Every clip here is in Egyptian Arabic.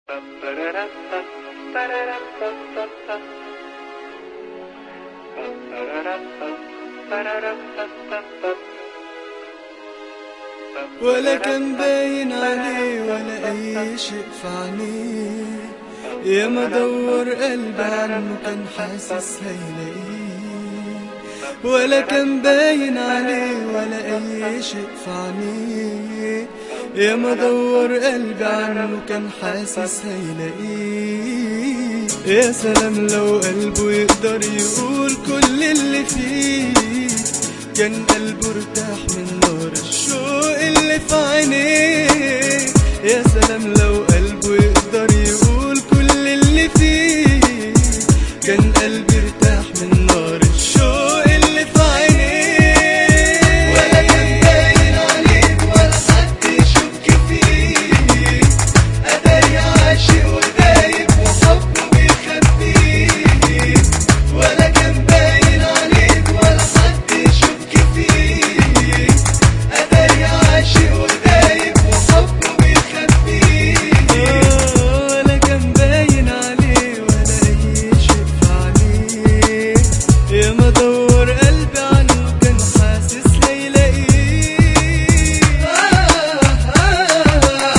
ولا كان باين عليه ولا أي شيء في عينيه يا ما دور قلبي عنه كان حاسس هيلاقيه ولا كان باين عليه ولا أي شيء في عينيه يا ما دور قلبي عنه كان حاسس هيلاقيه يا سلام لو قلبه يقدر يقول كل اللي فيه كان قلبه ارتاح من نار الشوق اللي في عينيه يا سلام لو قلبه يقدر يقول كل اللي فيه كان قلبي ارتاح من نار الشوق اللي في عينيه ولا كان باين عليك ولا حد يشك فيك اداري عاشق ودايب وحبه بيخبيك ولا كان باين عليك ولا حد يشك فيك اداري عاشق ودايب وحبه بيخبيك ولا كان باين عليه ولا اي شيء في عليه يا ما دور قلبي عنه كان حاسس هيلاقيه آه آه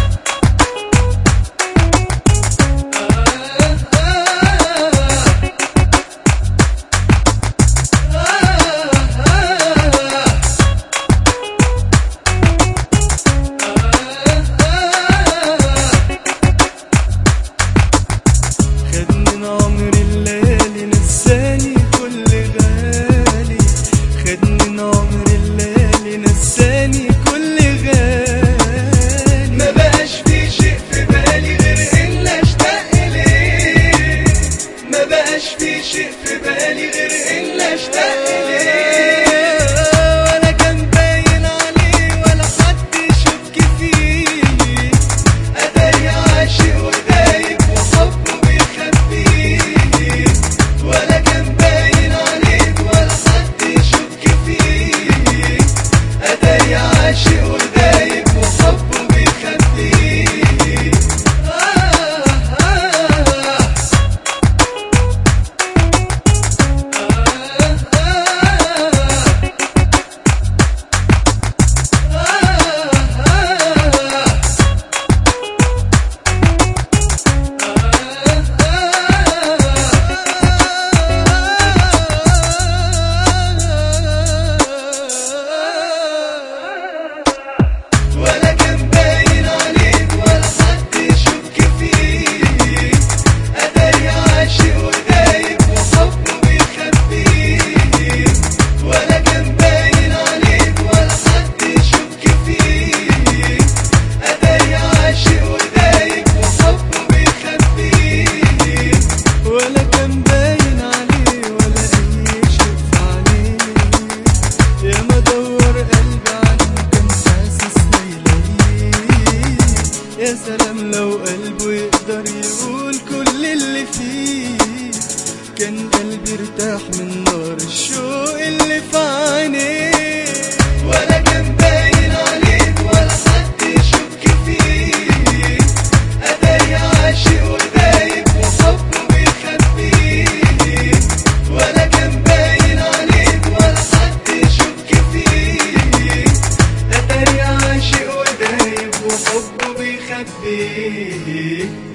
خد من عمري الليالي نساني كل غالي خد من عمري الليالي نساني كل غالي ما بقاش في شيء في بالي غير ان اشتاق ليه ما بقاش في شيء في بالي غير ان اشتاق ليه ولا كان باين عليه ولا حد يشك فيه اداري عاشق ودايب وحبه بيخبيه ولا كان باين عليك ولا حد يشك فيه اداري عاشق ودايب وحبه بيخبيه آه آه ولا كان باين عليك ولا حد يشك فيك اداري عاشق ودايب وحبه بيخبيك ولا كان باين عليك ولا حد يشك فيك اداري عاشق ودايب وحبه بيخبيك ولا كان باين عليه ولا اي شيء في عليه يا ما دور قلبي عنه كان حاسس هيلاقيه يا سلام لو قلبه يقدر يقول كل اللي فيه كان قلبي ارتاح من نار الشوق اللي في عينيه ولا كان باين عليك ولا حد يشك فيك اداري عاشق ودايب وحبه بيخبيك ولا كان باين عليك ولا حد يشك فيك اتاري عاشق ودايب وحبه بيخبيه